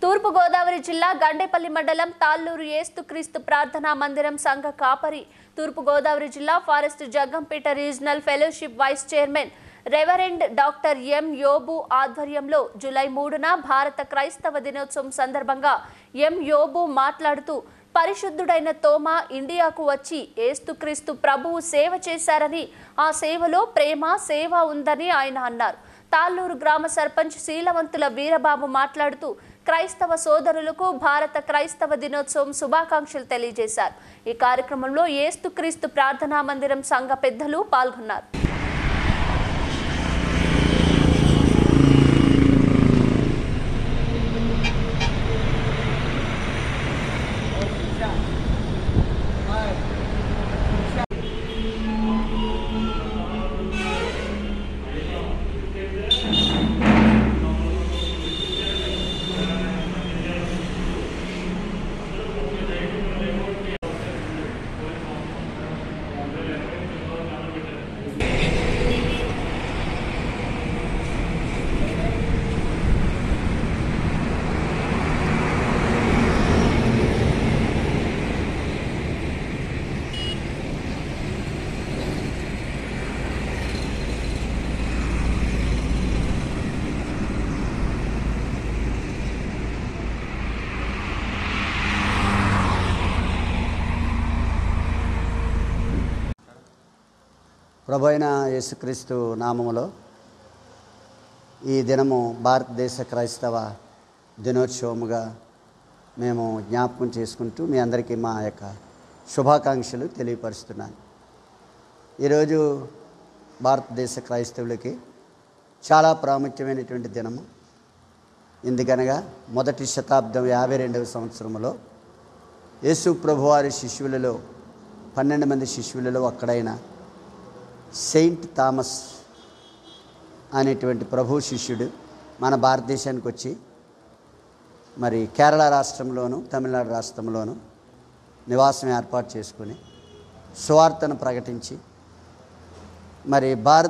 తూర్పుగోదావరి జిల్లా గండేపల్లి మండలం తాళ్ళూరు ఏస్తుక్రీస్తు ప్రార్థనా మందిరం సంఘ కాపరి తూర్పుగోదావరి జిల్లా forest Jaggampeta regional fellowship vice chairman reverend doctor M Yobu ఆధ్వర్యంలో జూలై మూడున భారత క్రైస్తవ దినోత్సవం సందర్భంగా ఎం యోబు మాట్లాడుతూ పరిశుద్ధుడైన తోమా ఇండియాకు వచ్చి ఏస్తుక్రీస్తు ప్రభువు సేవ చేశారని ఆ సేవలో ప్రేమ సేవ ఉందని ఆయన అన్నారు తాళ్ళూరు గ్రామ సర్పంచ్ శీలవంతుల వీరబాబు మాట్లాడుతూ క్రైస్తవ సోదరులకు భారత క్రైస్తవ దినోత్సవం శుభాకాంక్షలు తెలియజేశారు ఈ కార్యక్రమంలో ఏస్తుక్రీస్తు ప్రార్థనా మందిరం సంఘ పెద్దలు పాల్గొన్నారు ప్రభు అయిన యేసుక్రీస్తు నామములో ఈ దినము భారతదేశ క్రైస్తవ దినోత్సవముగా మేము జ్ఞాపకం చేసుకుంటూ మీ అందరికీ మా యొక్క శుభాకాంక్షలు తెలియపరుస్తున్నాను ఈరోజు భారతదేశ క్రైస్తవులకి చాలా ప్రాముఖ్యమైనటువంటి దినము ఎందుకనగా మొదటి శతాబ్దం యాభై రెండవ సంవత్సరంలో యేసు ప్రభువారి శిష్యులలో పన్నెండు మంది శిష్యులలో ఒక్కడైన సెయింట్ థామస్ అనేటువంటి ప్రభు శిష్యుడు మన భారతదేశానికి వచ్చి మరి కేరళ రాష్ట్రంలోను తమిళనాడు రాష్ట్రంలోను నివాసం ఏర్పాటు చేసుకుని సువార్తను ప్రకటించి మరి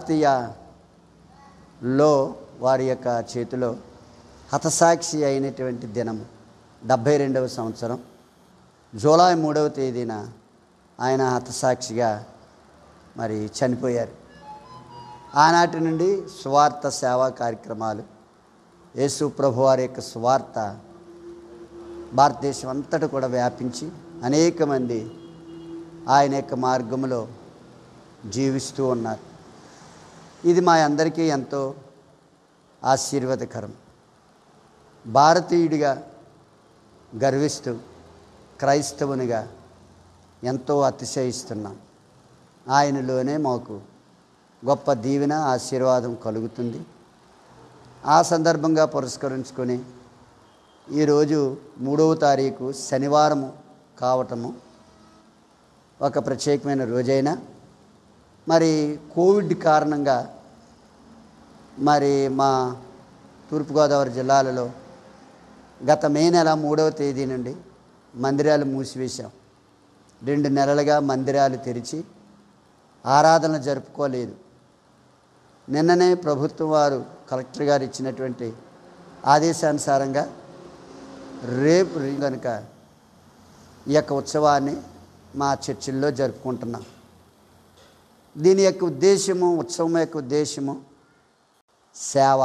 భారతీయలో వారి యొక్క చేతిలో హతసాక్షి అయినటువంటి దినము డెబ్భై రెండవ సంవత్సరం జూలై మూడవ తేదీన ఆయన హతసాక్షిగా మరి చనిపోయారు ఆనాటి నుండి స్వార్థ సేవా కార్యక్రమాలు యేసు ప్రభు వారి యొక్క స్వార్థ భారతదేశం అంతటా కూడా వ్యాపించి అనేక మంది ఆయన యొక్క మార్గంలో జీవిస్తూ ఉన్నారు ఇది మా అందరికీ ఎంతో ఆశీర్వాదకరం భారతీయుడిగా గర్విస్తూ క్రైస్తవునిగా ఎంతో అతిశయిస్తున్నాం ఆయనలోనే మాకు గొప్ప దీవెన ఆశీర్వాదం కలుగుతుంది ఆ సందర్భంగా పురస్కరించుకొని ఈరోజు మూడవ తారీఖు శనివారము కావటము ఒక ప్రత్యేకమైన రోజైనా మరి కోవిడ్ కారణంగా మరి మా తూర్పుగోదావరి జిల్లాలలో గత మే నెల మూడవ తేదీ నుండి మందిరాలు మూసివేశాం రెండు నెలలుగా మందిరాలు తెరిచి ఆరాధన జరుపుకోలేదు నిన్ననే ప్రభుత్వం వారు కలెక్టర్ గారు ఇచ్చినటువంటి ఆదేశానుసారంగా రేపు కనుక ఈ యొక్క ఉత్సవాన్ని మా చర్చిల్లో జరుపుకుంటున్నాం దీని యొక్క ఉద్దేశము ఉత్సవం యొక్క ఉద్దేశము సేవ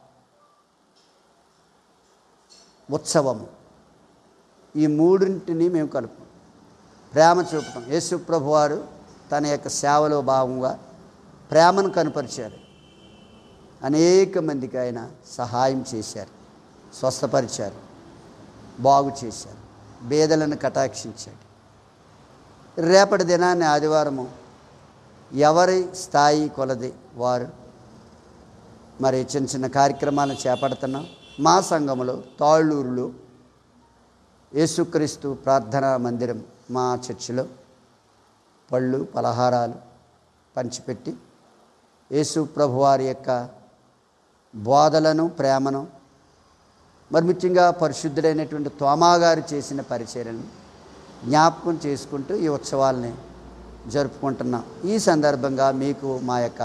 ఉత్సవము ఈ మూడింటిని మేము కలుపుతాం ప్రేమ చూపటం యేసు ప్రభు వారు తన యొక్క సేవలో భాగంగా ప్రేమను కనపరిచారు అనేక మందికి ఆయన సహాయం చేశారు స్వస్థపరిచారు బాగు చేశారు బేదలను కటాక్షించాడు రేపటి దినాన్ని ఆదివారము ఎవరి స్థాయి కొలది వారు మరి చిన్న చిన్న కార్యక్రమాలను చేపడుతున్నాం మా సంఘములో తాళ్ళూరులో యేసుక్రీస్తు ప్రార్థనా మందిరం మా చర్చిలో పళ్ళు పలహారాలు పంచిపెట్టి యేసు ప్రభువారి యొక్క బోధలను ప్రేమను మరి ముఖ్యంగా పరిశుద్ధుడైనటువంటి తోమాగారు చేసిన పరిచర్యలను జ్ఞాపకం చేసుకుంటూ ఈ ఉత్సవాల్ని జరుపుకుంటున్నాం ఈ సందర్భంగా మీకు మా యొక్క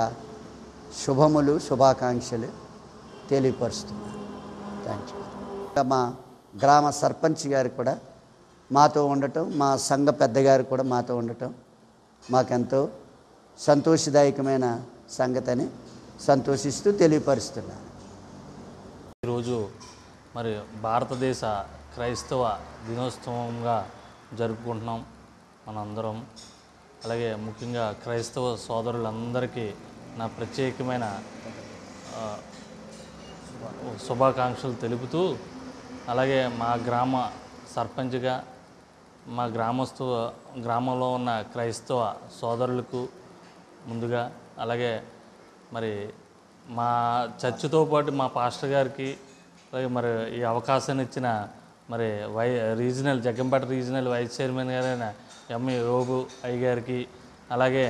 శుభములు శుభాకాంక్షలు తెలియపరుస్తున్నాను థ్యాంక్ యూ మా గ్రామ సర్పంచ్ గారు కూడా మాతో ఉండటం మా సంఘ పెద్దగారు కూడా మాతో ఉండటం మాకెంతో సంతోషదాయకమైన సంగతని సంతోషిస్తూ తెలియపరుస్తున్నాను ఈరోజు మరి భారతదేశ క్రైస్తవ దినోత్సవంగా జరుపుకుంటున్నాం మనందరం అలాగే ముఖ్యంగా క్రైస్తవ సోదరులందరికీ నా ప్రత్యేకమైన ఆ, శుభాకాంక్షలు తెలుపుతూ అలాగే మా గ్రామ సర్పంచ్గా మా గ్రామస్తు గ్రామంలో ఉన్న క్రైస్తవ సోదరులకు ముందుగా అలాగే మరి మా చర్చితో పాటు మా పాస్టర్ గారికి అలాగే మరి ఈ అవకాశాన్ని ఇచ్చిన మరి వై regional Jaggampeta regional vice chairman గారైన ఎంఈ యోబు అయ్య గారికి అలాగే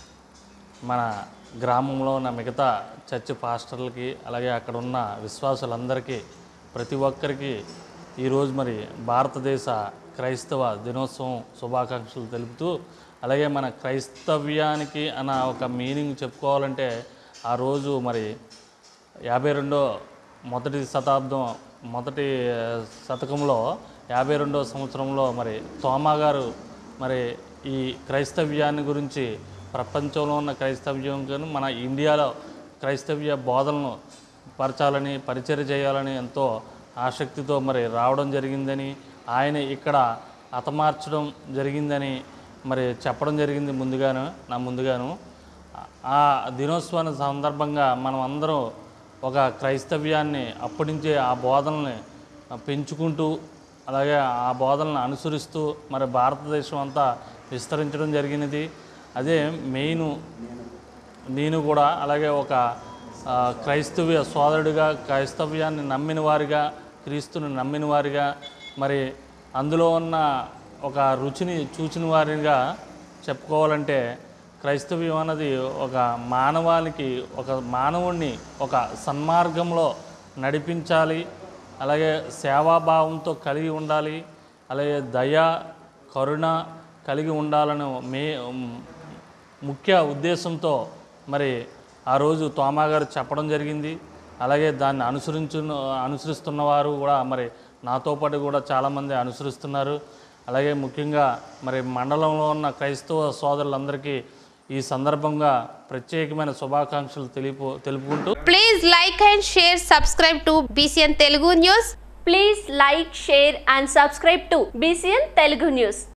మన గ్రామంలో ఉన్న మిగతా చర్చ్ పాస్టర్లకి అలాగే అక్కడ ఉన్న విశ్వాసులందరికీ ప్రతి ఒక్కరికి ఈరోజు మరి భారతదేశ క్రైస్తవ దినోత్సవం శుభాకాంక్షలు తెలుపుతూ అలాగే మన క్రైస్తవ్యానికి అన్న ఒక మీనింగ్ చెప్పుకోవాలంటే ఆ రోజు మరి యాభై రెండో మొదటి శతాబ్దం మొదటి ఆ, శతకంలో యాభై రెండో సంవత్సరంలో మరి తోమా గారు మరి ఈ క్రైస్తవ్యాన్ని గురించి ప్రపంచంలో ఉన్న క్రైస్తవ్యం కానీ మన ఇండియాలో క్రైస్తవ్య బోధనను పరచాలని పరిచయం చేయాలని ఎంతో ఆసక్తితో మరి రావడం జరిగిందని ఆయన ఇక్కడ హతమార్చడం జరిగిందని మరి చెప్పడం జరిగింది ముందుగాను నా ముందుగాను ఆ దినోత్సవాన్ని సందర్భంగా మనం అందరం ఒక క్రైస్తవ్యాన్ని అప్పటి నుంచే ఆ బోధనల్ని పెంచుకుంటూ అలాగే ఆ బోధనలను అనుసరిస్తూ మరి భారతదేశం అంతా విస్తరించడం జరిగినది అదే మెయిన్ నేను కూడా అలాగే ఒక ఆ, క్రైస్తవ సోదరుడిగా క్రైస్తవ్యాన్ని నమ్మిన వారిగా క్రీస్తుని నమ్మిన వారిగా మరి అందులో ఉన్న ఒక రుచిని చూచిన వారిగా చెప్పుకోవాలంటే క్రైస్తవ్యం అన్నది ఒక మానవానికి ఒక మానవుణ్ణి ఒక సన్మార్గంలో నడిపించాలి అలాగే సేవాభావంతో కలిగి ఉండాలి అలాగే దయ కరుణ కలిగి ఉండాలని మే ముఖ్య ఉద్దేశంతో మరి ఆ రోజు తోమా గారు చెప్పడం జరిగింది అలాగే దాన్ని అనుసరించు అనుసరిస్తున్న వారు కూడా మరి నాతో పాటు కూడా చాలామంది అనుసరిస్తున్నారు అలాగే ముఖ్యంగా మరి మండలంలో ఉన్న క్రైస్తవ సోదరులందరికీ ఈ సందర్భంగా ప్రత్యేకమైన శుభాకాంక్షలు తెలుపు తెలుపుకుంటూ Please like and share, subscribe to BCN Telugu News. Please like share and subscribe to BCN Telugu news